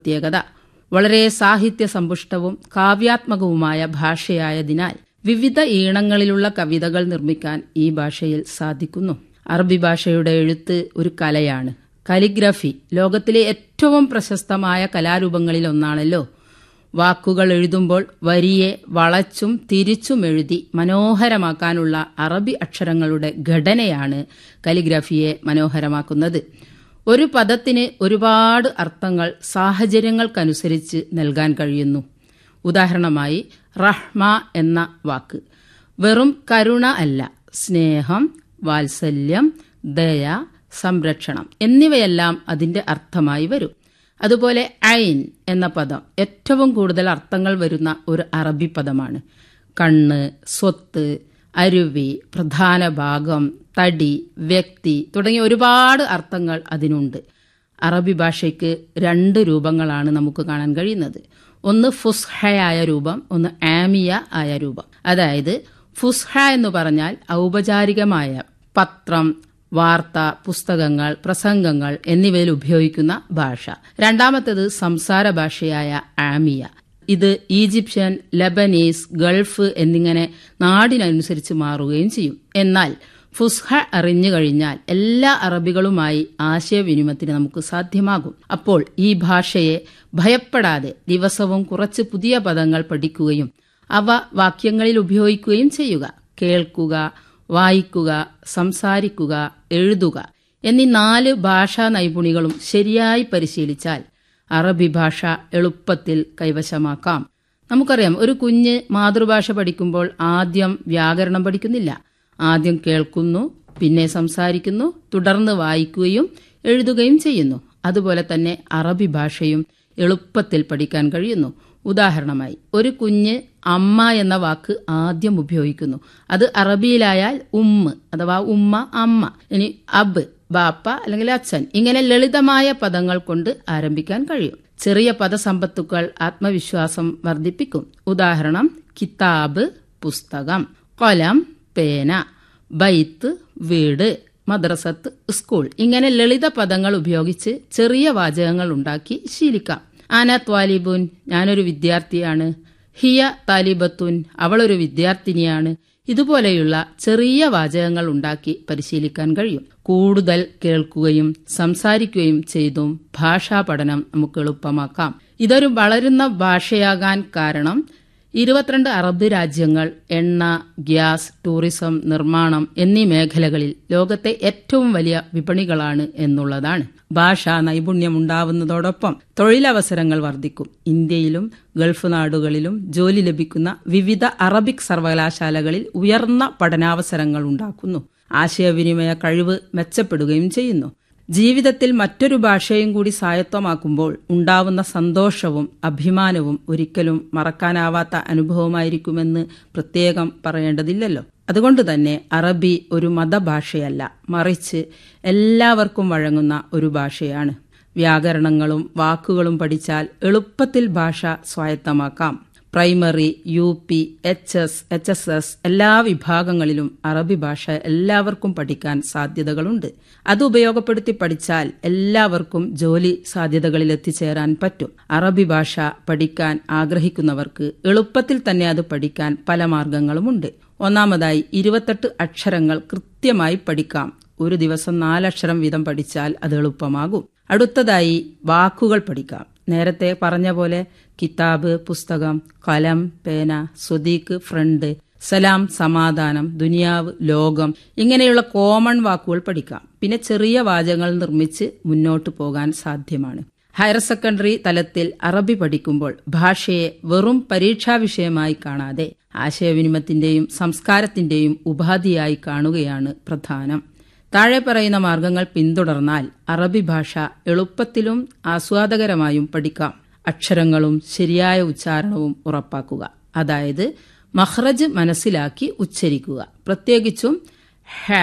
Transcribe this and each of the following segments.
പ്രത്യേകത വളരെ സാഹിത്യ സമ്പുഷ്ടവും കാവ്യാത്മകവുമായ ഭാഷയായതിനാൽ വിവിധ ഈണങ്ങളിലുള്ള കവിതകൾ നിർമ്മിക്കാൻ ഈ ഭാഷയിൽ സാധിക്കുന്നു അറബി ഭാഷയുടെ എഴുത്ത് ഒരു കലയാണ് കലിഗ്രഫി ലോകത്തിലെ ഏറ്റവും പ്രശസ്തമായ കലാരൂപങ്ങളിൽ ഒന്നാണല്ലോ വാക്കുകൾ എഴുതുമ്പോൾ വരിയെ വളച്ചും തിരിച്ചും എഴുതി മനോഹരമാക്കാനുള്ള അറബി അക്ഷരങ്ങളുടെ ഘടനയാണ് കലിഗ്രഫിയെ മനോഹരമാക്കുന്നത് ഒരു പദത്തിന് ഒരുപാട് അർത്ഥങ്ങൾ സാഹചര്യങ്ങൾക്കനുസരിച്ച് നൽകാൻ കഴിയുന്നു ഉദാഹരണമായി റഹ്മ എന്ന വാക്ക് വെറും കരുണ അല്ല സ്നേഹം വാത്സല്യം ദയ സംരക്ഷണം എന്നിവയെല്ലാം അതിന്റെ അർത്ഥമായി വരും അതുപോലെ ഐൻ എന്ന പദം ഏറ്റവും കൂടുതൽ അർത്ഥങ്ങൾ വരുന്ന ഒരു അറബി പദമാണ് കണ്ണ് സ്വത്ത് അരുവി പ്രധാന ഭാഗം തടി വ്യക്തി തുടങ്ങിയ ഒരുപാട് അർത്ഥങ്ങൾ അതിനുണ്ട് അറബി ഭാഷയ്ക്ക് രണ്ട് രൂപങ്ങളാണ് നമുക്ക് കാണാൻ കഴിയുന്നത് ഒന്ന് ഫുസ്ഹയായ രൂപം ഒന്ന് ആമിയ ആയ രൂപം അതായത് ഫുസ്ഹ എന്ന് പറഞ്ഞാൽ ഔപചാരികമായ പത്രം വാർത്ത പുസ്തകങ്ങൾ പ്രസംഗങ്ങൾ എന്നിവയിൽ ഉപയോഗിക്കുന്ന ഭാഷ രണ്ടാമത്തേത് സംസാര ഭാഷയായ ആമിയ ഇത് ഈജിപ്ഷ്യൻ ലബനീസ് ഗൾഫ് എന്നിങ്ങനെ നാടിനനുസരിച്ച് മാറുകയും ചെയ്യും എന്നാൽ ഫുസ്ഹ അറിഞ്ഞു കഴിഞ്ഞാൽ എല്ലാ അറബികളുമായി ആശയവിനിമയത്തിന് നമുക്ക് സാധ്യമാകും അപ്പോൾ ഈ ഭാഷയെ ഭയപ്പെടാതെ ദിവസവും കുറച്ച് പുതിയ പദങ്ങൾ പഠിക്കുകയും അവ വാക്യങ്ങളിൽ ഉപയോഗിക്കുകയും ചെയ്യുക കേൾക്കുക വായിക്കുക സംസാരിക്കുക എഴുതുക എന്നീ നാല് ഭാഷാ നൈപുണികളും ശരിയായി പരിശീലിച്ചാൽ അറബി ഭാഷ എളുപ്പത്തിൽ കൈവശമാക്കാം നമുക്കറിയാം ഒരു കുഞ്ഞ് മാതൃഭാഷ പഠിക്കുമ്പോൾ ആദ്യം വ്യാകരണം പഠിക്കുന്നില്ല ആദ്യം കേൾക്കുന്നു പിന്നെ സംസാരിക്കുന്നു തുടർന്ന് വായിക്കുകയും എഴുതുകയും ചെയ്യുന്നു അതുപോലെ തന്നെ അറബി ഭാഷയും എളുപ്പത്തിൽ പഠിക്കാൻ കഴിയുന്നു ഉദാഹരണമായി ഒരു കുഞ്ഞ് അമ്മ എന്ന വാക്ക് ആദ്യം ഉപയോഗിക്കുന്നു അത് അറബിയിലായാൽ ഉമ്മ് അഥവാ ഉമ്മ അമ്മ ഇനി അബ് ബാപ്പ അല്ലെങ്കിൽ അച്ഛൻ ഇങ്ങനെ ലളിതമായ പദങ്ങൾ കൊണ്ട് ആരംഭിക്കാൻ കഴിയും ചെറിയ പദസമ്പത്തുക്കൾ ആത്മവിശ്വാസം വർദ്ധിപ്പിക്കും ഉദാഹരണം കിതാബ് പുസ്തകം കൊലം പേന ബൈത്ത് വീട് മദ്രസത്ത് സ്കൂൾ ഇങ്ങനെ ലളിത പദങ്ങൾ ഉപയോഗിച്ച് ചെറിയ വാചകങ്ങൾ ഉണ്ടാക്കി ശീലിക്കാം ആന ത്വാലിബുൻ ഞാനൊരു വിദ്യാർത്ഥിയാണ് ഹിയ താലിബത്തുൻ അവളൊരു വിദ്യാർത്ഥിനിയാണ് ഇതുപോലെയുള്ള ചെറിയ വാചകങ്ങൾ ഉണ്ടാക്കി പരിശീലിക്കാൻ കഴിയും കൂടുതൽ കേൾക്കുകയും സംസാരിക്കുകയും ചെയ്തും ഭാഷാ പഠനം നമുക്ക് എളുപ്പമാക്കാം ഇതൊരു വളരുന്ന ഭാഷയാകാൻ കാരണം ഇരുപത്തിരണ്ട് അറബ് രാജ്യങ്ങൾ എണ്ണ ഗ്യാസ് ടൂറിസം നിർമ്മാണം എന്നീ മേഖലകളിൽ ലോകത്തെ ഏറ്റവും വലിയ വിപണികളാണ് എന്നുള്ളതാണ് ഭാഷ നൈപുണ്യമുണ്ടാവുന്നതോടൊപ്പം തൊഴിലവസരങ്ങൾ വർദ്ധിക്കും ഇന്ത്യയിലും ഗൾഫ് നാടുകളിലും ജോലി ലഭിക്കുന്ന വിവിധ അറബിക് സർവകലാശാലകളിൽ ഉയർന്ന പഠനാവസരങ്ങൾ ഉണ്ടാക്കുന്നു ആശയവിനിമയ കഴിവ് മെച്ചപ്പെടുകയും ചെയ്യുന്നു ജീവിതത്തിൽ മറ്റൊരു ഭാഷയും കൂടി സ്വായത്തമാക്കുമ്പോൾ ഉണ്ടാവുന്ന സന്തോഷവും അഭിമാനവും ഒരിക്കലും മറക്കാനാവാത്ത അനുഭവമായിരിക്കുമെന്ന് പ്രത്യേകം പറയേണ്ടതില്ലല്ലോ അതുകൊണ്ട് തന്നെ അറബി ഒരു മതഭാഷയല്ല മറിച്ച് എല്ലാവർക്കും വഴങ്ങുന്ന ഒരു ഭാഷയാണ് വ്യാകരണങ്ങളും വാക്കുകളും പഠിച്ചാൽ എളുപ്പത്തിൽ ഭാഷ സ്വായത്തമാക്കാം primary U P H S H S S എല്ലാ വിഭാഗങ്ങളിലും അറബി ഭാഷ എല്ലാവർക്കും പഠിക്കാൻ സാധ്യതകളുണ്ട് അത് ഉപയോഗപ്പെടുത്തി പഠിച്ചാൽ എല്ലാവർക്കും ജോലി സാധ്യതകളിൽ എത്തിച്ചേരാൻ പറ്റും അറബി ഭാഷ പഠിക്കാൻ ആഗ്രഹിക്കുന്നവർക്ക് എളുപ്പത്തിൽ തന്നെ അത് പഠിക്കാൻ പല മാർഗങ്ങളുമുണ്ട് ഒന്നാമതായി ഇരുപത്തെട്ട് അക്ഷരങ്ങൾ കൃത്യമായി പഠിക്കാം ഒരു ദിവസം നാലക്ഷരം വീതം പഠിച്ചാൽ അത് എളുപ്പമാകും അടുത്തതായി വാക്കുകൾ പഠിക്കാം നേരത്തെ പറഞ്ഞ പോലെ കിതാബ് പുസ്തകം കലം പേന സ്വദീഖ് ഫ്രണ്ട് സലാം സമാധാനം ദുനിയാവ് ലോകം ഇങ്ങനെയുള്ള കോമൺ വാക്കുകൾ പഠിക്കാം പിന്നെ ചെറിയ വാചകങ്ങൾ നിർമ്മിച്ച് മുന്നോട്ട് പോകാൻ സാധ്യമാണ് ഹയർ സെക്കൻഡറി തലത്തിൽ അറബി പഠിക്കുമ്പോൾ ഭാഷയെ വെറും പരീക്ഷാ വിഷയമായി കാണാതെ ആശയവിനിമയത്തിന്റെയും സംസ്കാരത്തിന്റെയും ഉപാധിയായി കാണുകയാണ് പ്രധാനം താഴെ പറയുന്ന മാർഗങ്ങൾ പിന്തുടർന്നാൽ അറബി ഭാഷ എളുപ്പത്തിലും ആസ്വാദകരമായും പഠിക്കാം അക്ഷരങ്ങളും ശരിയായ ഉച്ചാരണവും ഉറപ്പാക്കുക അതായത് മഹ്റജ് മനസ്സിലാക്കി ഉച്ചരിക്കുക പ്രത്യേകിച്ചും ഹ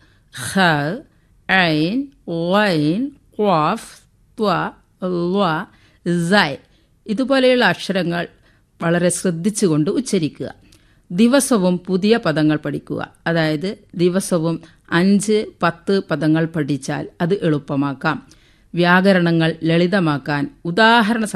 ഹ ഐൻ വൈൻ ക്വാഫ് ത്വ ല്വ സൈ ഇതുപോലെയുള്ള അക്ഷരങ്ങൾ വളരെ ശ്രദ്ധിച്ചുകൊണ്ട് ഉച്ചരിക്കുക ദിവസവും പുതിയ പദങ്ങൾ പഠിക്കുക അതായത് ദിവസവും അഞ്ച് പത്ത് പദങ്ങൾ പഠിച്ചാൽ അത് എളുപ്പമാക്കാം വ്യാകരണങ്ങൾ ലളിതമാക്കാൻ ഉദാഹരണ